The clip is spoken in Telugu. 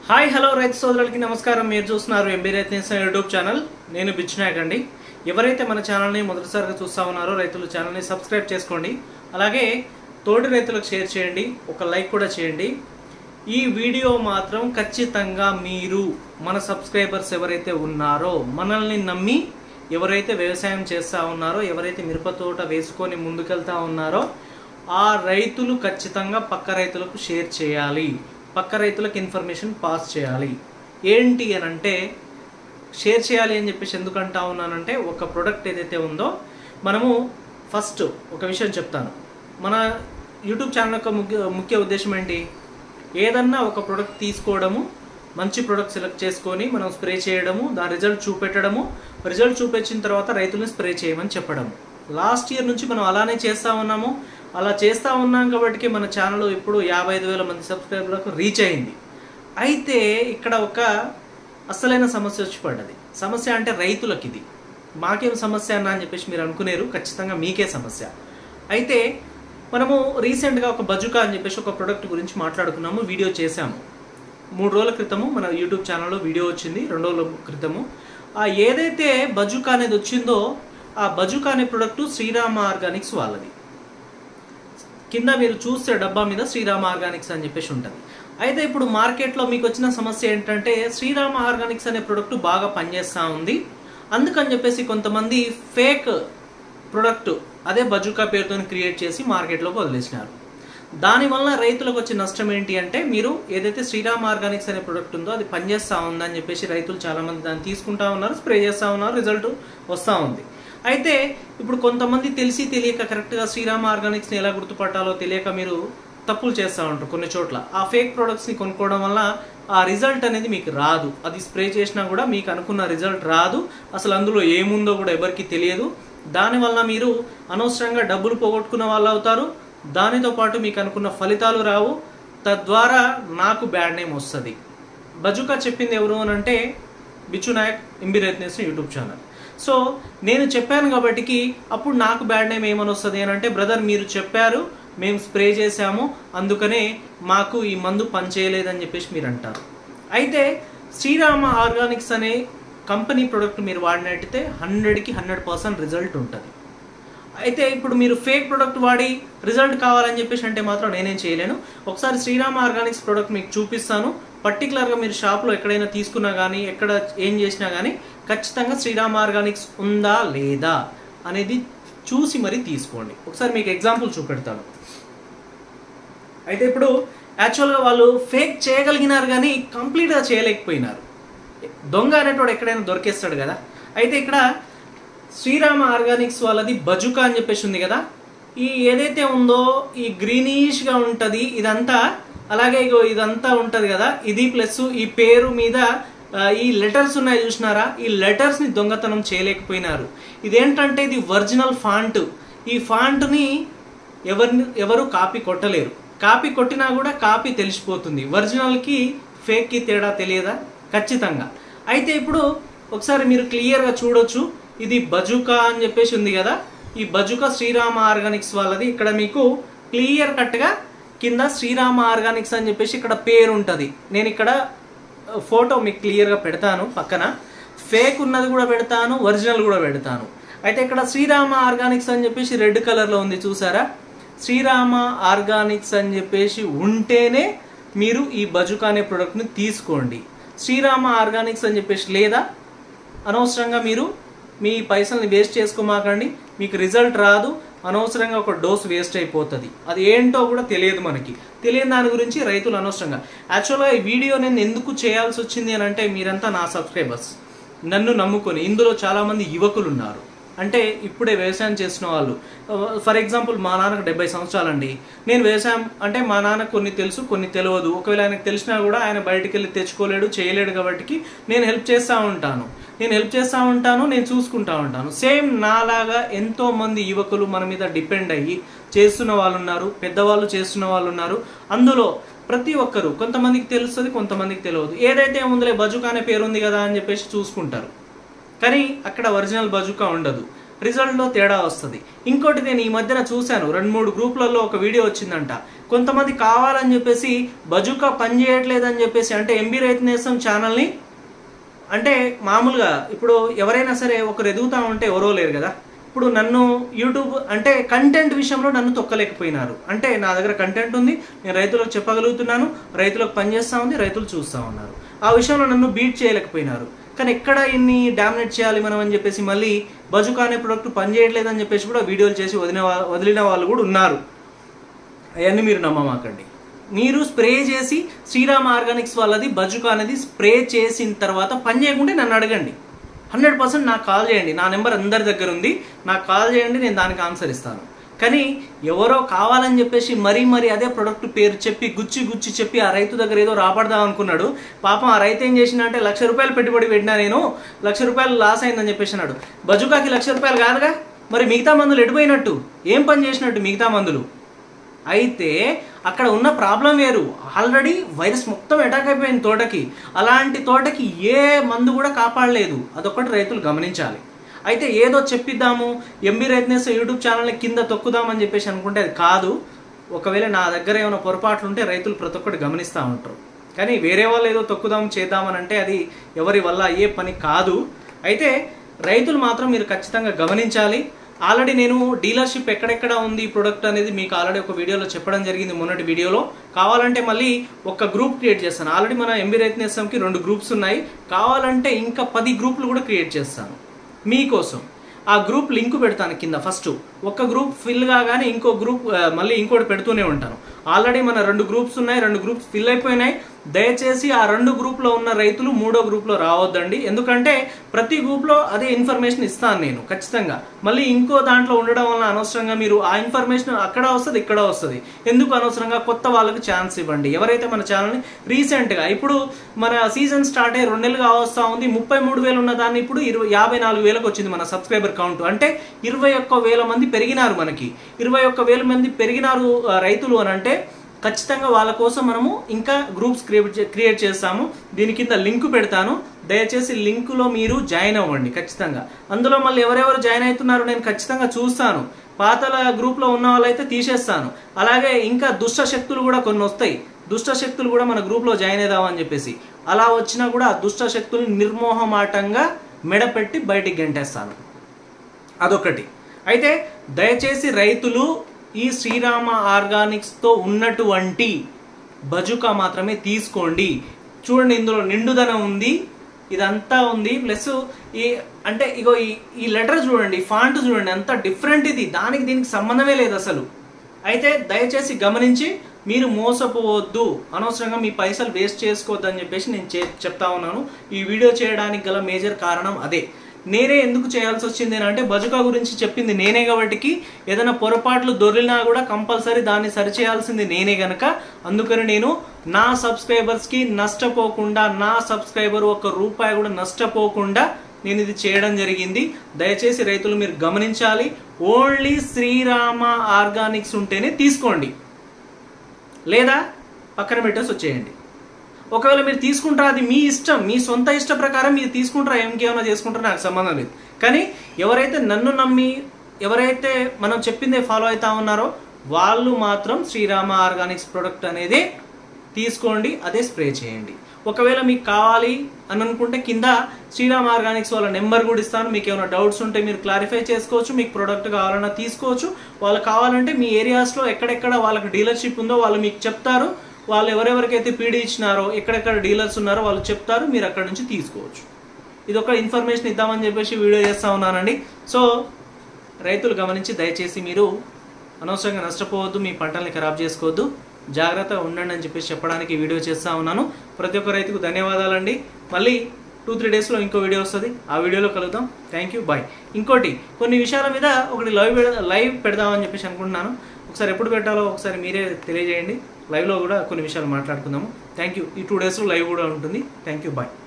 హాయ్ హలో రైతు సోదరులకి నమస్కారం మీరు చూస్తున్నారు ఎంబీ రైతు యూట్యూబ్ ఛానల్ నేను బిచ్చునాయక్ అండి ఎవరైతే మన ఛానల్ని మొదటిసారిగా చూస్తా ఉన్నారో రైతులు ఛానల్ని సబ్స్క్రైబ్ చేసుకోండి అలాగే తోటి రైతులకు షేర్ చేయండి ఒక లైక్ కూడా చేయండి ఈ వీడియో మాత్రం ఖచ్చితంగా మీరు మన సబ్స్క్రైబర్స్ ఎవరైతే ఉన్నారో మనల్ని నమ్మి ఎవరైతే వ్యవసాయం చేస్తూ ఉన్నారో ఎవరైతే మిరప తోట వేసుకొని ముందుకెళ్తా ఉన్నారో ఆ రైతులు ఖచ్చితంగా పక్క రైతులకు షేర్ చేయాలి పక్క రైతులకు ఇన్ఫర్మేషన్ పాస్ చేయాలి ఏంటి అని అంటే షేర్ చేయాలి అని చెప్పేసి ఎందుకు అంటా ఉన్నానంటే ఒక ప్రోడక్ట్ ఏదైతే ఉందో మనము ఫస్ట్ ఒక విషయం చెప్తాను మన యూట్యూబ్ ఛానల్ యొక్క ముఖ్య ముఖ్య ఉద్దేశం ఏంటి ఏదన్నా ఒక ప్రోడక్ట్ తీసుకోవడము మంచి ప్రోడక్ట్ సెలెక్ట్ చేసుకొని మనం స్ప్రే చేయడము దాని రిజల్ట్ చూపెట్టడము రిజల్ట్ చూపించిన తర్వాత రైతులను స్ప్రే చేయమని చెప్పడము లాస్ట్ ఇయర్ నుంచి మనం అలానే చేస్తూ ఉన్నాము అలా చేస్తూ ఉన్నాం కాబట్టి మన ఛానల్ ఇప్పుడు యాభై ఐదు వేల మంది సబ్స్క్రైబర్లకు రీచ్ అయింది అయితే ఇక్కడ ఒక అసలైన సమస్య వచ్చి పడ్డది సమస్య అంటే రైతులకు ఇది మాకేం సమస్య అన్న అని చెప్పేసి మీరు అనుకునేరు ఖచ్చితంగా మీకే సమస్య అయితే మనము రీసెంట్గా ఒక బజుకా అని చెప్పేసి ఒక ప్రోడక్ట్ గురించి మాట్లాడుకున్నాము వీడియో చేశాము మూడు రోజుల క్రితము మన యూట్యూబ్ ఛానల్లో వీడియో వచ్చింది రెండు రోజుల క్రితము ఆ ఏదైతే బజుకా అనేది వచ్చిందో ఆ బజుకా అనే ప్రోడక్ట్ శ్రీరామ ఆర్గానిక్స్ వాళ్ళది కింద మీరు చూస్తే డబ్బా మీద శ్రీరామ ఆర్గానిక్స్ అని చెప్పేసి ఉంటుంది అయితే ఇప్పుడు మార్కెట్లో మీకు వచ్చిన సమస్య ఏంటంటే శ్రీరామ ఆర్గానిక్స్ అనే ప్రోడక్ట్ బాగా పనిచేస్తూ ఉంది అందుకని చెప్పేసి కొంతమంది ఫేక్ ప్రోడక్ట్ అదే బజుకా పేరుతో క్రియేట్ చేసి మార్కెట్లోకి వదిలేసినారు దానివల్ల రైతులకు వచ్చే నష్టం ఏంటి అంటే మీరు ఏదైతే శ్రీరామ్ ఆర్గానిక్స్ అనే ప్రోడక్ట్ ఉందో అది పనిచేస్తూ ఉందని చెప్పేసి రైతులు చాలా మంది దాన్ని తీసుకుంటా ఉన్నారు స్ప్రే చేస్తూ ఉన్నారు రిజల్ట్ వస్తూ ఉంది అయితే ఇప్పుడు కొంతమంది తెలిసి తెలియక కరెక్ట్గా శ్రీరామ్ ఆర్గానిక్స్ని ఎలా గుర్తుపట్టాలో తెలియక మీరు తప్పులు చేస్తూ ఉంటారు కొన్ని చోట్ల ఆ ఫేక్ ప్రొడక్ట్స్ని కొనుక్కోవడం వల్ల ఆ రిజల్ట్ అనేది మీకు రాదు అది స్ప్రే చేసినా కూడా మీకు అనుకున్న రిజల్ట్ రాదు అసలు అందులో ఏముందో కూడా ఎవరికి తెలియదు దానివల్ల మీరు అనవసరంగా డబ్బులు పోగొట్టుకున్న వాళ్ళు అవుతారు దానితో పాటు మీకు అనుకున్న ఫలితాలు రావు తద్వారా నాకు బ్యాడ్ నేమ్ వస్తుంది బజుకా చెప్పింది ఎవరు అని అంటే Bichu Nayak MB Ratnesh YouTube channel so నేను చెప్పాను కాబట్టికి అప్పుడు నాకు బ్యాడ్ నేమ్ ఏమని వస్తుంది అని అంటే బ్రదర్ మీరు చెప్పారు మేము స్ప్రే చేశాము అందుకనే మాకు ఈ మందు పనిచేయలేదని చెప్పేసి మీరు అంటారు అయితే శ్రీరామ ఆర్గానిక్స్ అనే కంపెనీ ప్రోడక్ట్ మీరు వాడినట్టయితే హండ్రెడ్కి హండ్రెడ్ పర్సెంట్ రిజల్ట్ ఉంటుంది అయితే ఇప్పుడు మీరు ఫేక్ ప్రోడక్ట్ వాడి రిజల్ట్ కావాలని చెప్పేసి అంటే మాత్రం నేనేం చేయలేను ఒకసారి శ్రీరామ ఆర్గానిక్స్ ప్రోడక్ట్ మీకు చూపిస్తాను పర్టికులర్గా మీరు షాప్లో ఎక్కడైనా తీసుకున్నా కానీ ఎక్కడ ఏం చేసినా కానీ ఖచ్చితంగా శ్రీరామ ఆర్గానిక్స్ ఉందా లేదా అనేది చూసి మరీ తీసుకోండి ఒకసారి మీకు ఎగ్జాంపుల్ చూపెడతాను అయితే ఇప్పుడు యాక్చువల్గా వాళ్ళు ఫేక్ చేయగలిగినారు కానీ కంప్లీట్గా చేయలేకపోయినారు దొంగ అనేటోడు ఎక్కడైనా దొరికేస్తాడు కదా అయితే ఇక్కడ శ్రీరామ ఆర్గానిక్స్ వాళ్ళది బజుకా అని చెప్పేసి ఉంది కదా ఈ ఏదైతే ఉందో ఈ గ్రీనిష్గా ఉంటుంది ఇదంతా అలాగే ఇగో ఇదంతా ఉంటుంది కదా ఇది ప్లస్ ఈ పేరు మీద ఆ, ఈ లెటర్స్ ఉన్నాయి చూసినారా ఈ లెటర్స్ని దొంగతనం చేయలేకపోయినారు ఇదేంటంటే ఇది ఒరిజినల్ ఫాంట్ ఈ ఫాంట్ని ఎవరిని ఎవరు కాపీ కొట్టలేరు కాపీ కొట్టినా కూడా కాపీ తెలిసిపోతుంది ఒరిజినల్కి ఫేక్కి తేడా తెలియదా ఖచ్చితంగా అయితే ఇప్పుడు ఒకసారి మీరు క్లియర్గా చూడొచ్చు ఇది బజుకా అని చెప్పేసి ఉంది కదా ఈ బజుకా శ్రీరామ ఆర్గానిక్స్ వాళ్ళది ఇక్కడ మీకు క్లియర్ కట్గా కింద శ్రీరామ ఆర్గానిక్స్ అని చెప్పేసి ఇక్కడ పేరు ఉంటుంది నేను ఇక్కడ ఫోటో మీకు క్లియర్గా పెడతాను పక్కన ఫేక్ ఉన్నది కూడా పెడతాను ఒరిజినల్ కూడా పెడతాను అయితే ఇక్కడ శ్రీరామ ఆర్గానిక్స్ అని చెప్పేసి రెడ్ కలర్లో ఉంది చూసారా శ్రీరామ ఆర్గానిక్స్ అని చెప్పేసి ఉంటేనే మీరు ఈ బజుకా అనే ప్రోడక్ట్ని తీసుకోండి శ్రీరామ ఆర్గానిక్స్ అని చెప్పేసి లేదా అనవసరంగా మీరు మీ పైసల్ని వేస్ట్ చేసుకోమాకండి మీకు రిజల్ట్ రాదు అనవసరంగా ఒక డోస్ వేస్ట్ అయిపోతుంది అది ఏంటో కూడా తెలియదు మనకి తెలియని దాని గురించి రైతులు అనవసరంగా యాక్చువల్గా ఈ వీడియో నేను ఎందుకు చేయాల్సి వచ్చింది అని అంటే మీరంతా నా సబ్స్క్రైబర్స్ నన్ను నమ్ముకొని ఇందులో చాలామంది యువకులు ఉన్నారు అంటే ఇప్పుడే వ్యవసాయం చేసిన వాళ్ళు ఫర్ ఎగ్జాంపుల్ మా నాన్నకు డెబ్బై సంవత్సరాలండి నేను వ్యవసాయం అంటే మా నాన్న కొన్ని తెలుసు కొన్ని తెలియదు ఒకవేళ ఆయనకు తెలిసినా కూడా ఆయన బయటికి వెళ్ళి తెచ్చుకోలేడు చేయలేడు కాబట్టి నేను హెల్ప్ చేస్తూ ఉంటాను నేను హెల్ప్ చేస్తూ ఉంటాను నేను చూసుకుంటా ఉంటాను సేమ్ నాలాగా ఎంతో మంది యువకులు మన మీద డిపెండ్ అయ్యి చేస్తున్న వాళ్ళు ఉన్నారు పెద్దవాళ్ళు చేస్తున్న వాళ్ళు ఉన్నారు అందులో ప్రతి ఒక్కరు కొంతమందికి తెలుస్తుంది కొంతమందికి తెలియదు ఏదైతే ఉందిలే బజుకా అనే పేరు ఉంది కదా అని చెప్పేసి చూసుకుంటారు కానీ అక్కడ ఒరిజినల్ బజుకా ఉండదు రిజల్ట్లో తేడా వస్తుంది ఇంకోటి నేను ఈ మధ్యన చూశాను రెండు మూడు గ్రూపులలో ఒక వీడియో వచ్చిందంట కొంతమంది కావాలని చెప్పేసి బజుకా పని చేయట్లేదని చెప్పేసి అంటే ఎంబీ రైతు నేస్తం ఛానల్ని అంటే మామూలుగా ఇప్పుడు ఎవరైనా సరే ఒకరు ఎదుగుతా ఉంటే ఎవరో లేరు కదా ఇప్పుడు నన్ను యూట్యూబ్ అంటే కంటెంట్ విషయంలో నన్ను తొక్కలేకపోయినారు అంటే నా దగ్గర కంటెంట్ ఉంది నేను రైతులకు చెప్పగలుగుతున్నాను రైతులకు పనిచేస్తా ఉంది రైతులు చూస్తూ ఉన్నారు ఆ విషయంలో నన్ను బీట్ చేయలేకపోయినారు కానీ ఎక్కడ ఇన్ని డామినేట్ చేయాలి మనం అని చెప్పేసి మళ్ళీ బజుకా అనే ప్రొడక్ట్ పనిచేయట్లేదని చెప్పేసి కూడా వీడియోలు చేసి వదిలిన వా- వదిలిన వాళ్ళు కూడా ఉన్నారు అవన్నీ మీరు నమ్మమాకండి మీరు స్ప్రే చేసి శ్రీరామ్ ఆర్గానిక్స్ వాళ్ళది బజుకా అనేది స్ప్రే చేసిన తర్వాత పని చేయకుంటే నన్ను అడగండి హండ్రెడ్ పర్సెంట్ నాకు కాల్ చేయండి నా నెంబర్ అందరి దగ్గర ఉంది నాకు కాల్ చేయండి నేను దానికి ఆన్సర్ ఇస్తాను కానీ ఎవరో కావాలని చెప్పేసి మరీ మరీ అదే ప్రొడక్ట్ పేరు చెప్పి గుచ్చి గుచ్చి చెప్పి ఆ రైతు దగ్గర ఏదో రాపడదాం అనుకున్నాడు పాపం ఆ రైతు ఏం చేసిన అంటే లక్ష రూపాయలు పెట్టుబడి పెట్టినా నేను లక్ష రూపాయలు లాస్ అయిందని చెప్పేసి అన్నాడు బజుకాకి లక్ష రూపాయలు కాదుగా మరి మిగతా మందులు ఎడిపోయినట్టు ఏం పని చేసినట్టు మిగతా మందులు అయితే అక్కడ ఉన్న ప్రాబ్లం వేరు ఆల్రెడీ వైరస్ మొత్తం అటాక్ అయిపోయింది తోటకి అలాంటి తోటకి ఏ మందు కూడా కాపాడలేదు అదొకటి రైతులు గమనించాలి అయితే ఏదో చెప్పిద్దాము ఎంబీ రైతునేస్ యూట్యూబ్ ఛానల్ని కింద తొక్కుదామని చెప్పేసి అనుకుంటే అది కాదు ఒకవేళ నా దగ్గర ఏమైనా పొరపాట్లు ఉంటే రైతులు ప్రతి ఒక్కటి గమనిస్తూ ఉంటారు కానీ వేరే వాళ్ళు ఏదో తొక్కుదాం చేద్దామని అంటే అది ఎవరి వల్ల అయ్యే పని కాదు అయితే రైతులు మాత్రం మీరు ఖచ్చితంగా గమనించాలి ఆల్రెడీ నేను డీలర్షిప్ ఎక్కడెక్కడ ఉంది ఈ ప్రొడక్ట్ అనేది మీకు ఆల్రెడీ ఒక వీడియోలో చెప్పడం జరిగింది మొన్నటి వీడియోలో కావాలంటే మళ్ళీ ఒక గ్రూప్ క్రియేట్ చేస్తాను ఆల్రెడీ మన ఎంబీ రైతు రెండు గ్రూప్స్ ఉన్నాయి కావాలంటే ఇంకా పది గ్రూపులు కూడా క్రియేట్ చేస్తాను మీకోసం ఆ గ్రూప్ లింక్ పెడతాను కింద ఫస్ట్ ఒక గ్రూప్ ఫిల్ కాగానే ఇంకో గ్రూప్ ఆ, మళ్ళీ ఇంకోటి పెడుతూనే ఉంటాను ఆల్రెడీ మన రెండు గ్రూప్స్ ఉన్నాయి రెండు గ్రూప్స్ ఫిల్ అయిపోయినాయి దయచేసి ఆ రెండు గ్రూప్లో ఉన్న రైతులు మూడో గ్రూప్లో రావద్దండి ఎందుకంటే ప్రతి గ్రూప్లో అదే ఇన్ఫర్మేషన్ ఇస్తాను నేను ఖచ్చితంగా మళ్ళీ ఇంకో దాంట్లో ఉండడం వల్ల అనవసరంగా మీరు ఆ ఇన్ఫర్మేషన్ అక్కడ వస్తుంది ఇక్కడ వస్తుంది ఎందుకు అనవసరంగా కొత్త వాళ్ళకి ఛాన్స్ ఇవ్వండి ఎవరైతే మన ఛానల్ని రీసెంట్గా ఇప్పుడు మన సీజన్ స్టార్ట్ అయ్యి రెండు నెలలుగా వస్తూ ఉంది ముప్పై మూడు వేలు ఉన్న దాన్ని ఇప్పుడు ఇరవై యాభై నాలుగు వేలకు వచ్చింది మన సబ్స్క్రైబర్ కౌంట్ అంటే ఇరవై ఒక్క వేల మంది పెరిగినారు మనకి ఇరవై ఒక్క వేల మంది పెరిగినారు ఆ, రైతులు అని అంటే ఖచ్చితంగా వాళ్ళ కోసం మనము ఇంకా గ్రూప్స్ క్రియేట్ క్రియేట్ చేస్తాము దీని కింద లింక్ పెడతాను దయచేసి లింకులో మీరు జాయిన్ అవ్వండి ఖచ్చితంగా అందులో మళ్ళీ ఎవరెవరు జాయిన్ అవుతున్నారో నేను ఖచ్చితంగా చూస్తాను పాతల గ్రూప్లో ఉన్న వాళ్ళైతే తీసేస్తాను అలాగే ఇంకా దుష్ట శక్తులు కూడా కొన్ని వస్తాయి దుష్ట శక్తులు కూడా మన గ్రూప్లో జాయిన్ అవుదామని చెప్పేసి అలా వచ్చినా కూడా ఆ దుష్ట శక్తులు నిర్మోహమాటంగా మెడపెట్టి బయటికి గెంటేస్తాను అదొకటి అయితే దయచేసి రైతులు ఈ శ్రీరామ ఆర్గానిక్స్తో ఉన్నటువంటి బజుకా మాత్రమే తీసుకోండి చూడండి ఇందులో నిండుదనం ఉంది ఇదంతా ఉంది ప్లస్ ఈ అంటే ఇగో ఈ ఈ లెటర్ చూడండి ఫాంట్ చూడండి అంత డిఫరెంట్ ఇది దానికి దీనికి సంబంధమే లేదు అసలు అయితే దయచేసి గమనించి మీరు మోసపోవద్దు అనవసరంగా మీ పైసలు వేస్ట్ చేసుకోవద్దు అని చెప్పేసి నేను చే- చెప్తా ఉన్నాను ఈ వీడియో చేయడానికి గల మేజర్ కారణం అదే నేనే ఎందుకు చేయాల్సి వచ్చింది అని అంటే బజుకా గురించి చెప్పింది నేనే కాబట్టికి ఏదైనా పొరపాట్లు దొరికినా కూడా కంపల్సరీ దాన్ని సరిచేయాల్సింది నేనే గనక అందుకని నేను నా సబ్స్క్రైబర్స్కి నష్టపోకుండా నా సబ్స్క్రైబర్ ఒక రూపాయి కూడా నష్టపోకుండా నేను ఇది చేయడం జరిగింది దయచేసి రైతులు మీరు గమనించాలి ఓన్లీ శ్రీరామ ఆర్గానిక్స్ ఉంటేనే తీసుకోండి లేదా పక్కన పెట్టేసి వచ్చేయండి ఒకవేళ మీరు తీసుకుంటారా అది మీ ఇష్టం మీ సొంత ఇష్ట ప్రకారం మీరు తీసుకుంటారా ఇంకేమైనా చేసుకుంటారా నాకు సంబంధం లేదు కానీ ఎవరైతే నన్ను నమ్మి ఎవరైతే మనం చెప్పిందే ఫాలో అవుతా ఉన్నారో వాళ్ళు మాత్రం శ్రీరామ ఆర్గానిక్స్ ప్రొడక్ట్ అనేది తీసుకోండి అదే స్ప్రే చేయండి ఒకవేళ మీకు కావాలి అని అనుకుంటే కింద శ్రీరామ్ ఆర్గానిక్స్ వాళ్ళ నెంబర్ కూడా ఇస్తాను మీకు ఏమైనా డౌట్స్ ఉంటే మీరు క్లారిఫై చేసుకోవచ్చు మీకు ప్రోడక్ట్ కావాలన్నా తీసుకోవచ్చు వాళ్ళు కావాలంటే మీ ఏరియాస్లో ఎక్కడెక్కడ వాళ్ళకి డీలర్షిప్ ఉందో వాళ్ళు మీకు చెప్తారు వాళ్ళు ఎవరెవరికైతే పీడీ ఇచ్చినారో ఎక్కడెక్కడ డీలర్స్ ఉన్నారో వాళ్ళు చెప్తారు మీరు అక్కడ నుంచి తీసుకోవచ్చు ఇది ఒక ఇన్ఫర్మేషన్ ఇద్దామని చెప్పేసి వీడియో చేస్తా ఉన్నానండి సో రైతులు గమనించి దయచేసి మీరు అనవసరంగా నష్టపోవద్దు మీ పంటల్ని ఖరాబ్ చేసుకోవద్దు జాగ్రత్తగా ఉండండి అని చెప్పేసి చెప్పడానికి ఈ వీడియో చేస్తా ఉన్నాను ప్రతి ఒక్క రైతుకు ధన్యవాదాలండి మళ్ళీ టూ త్రీ డేస్లో ఇంకో వీడియో వస్తుంది ఆ వీడియోలో కలుద్దాం థ్యాంక్ యూ బాయ్ ఇంకోటి కొన్ని విషయాల మీద ఒకటి లైవ్ పెడ- లైవ్ పెడదామని చెప్పేసి అనుకుంటున్నాను ఒకసారి ఎప్పుడు పెట్టాలో ఒకసారి మీరే తెలియజేయండి లైవ్లో కూడా కొన్ని విషయాలు మాట్లాడుకుందాము థ్యాంక్ యూ ఈ టూ డేస్లో లైవ్ కూడా ఉంటుంది థ్యాంక్ యూ బాయ్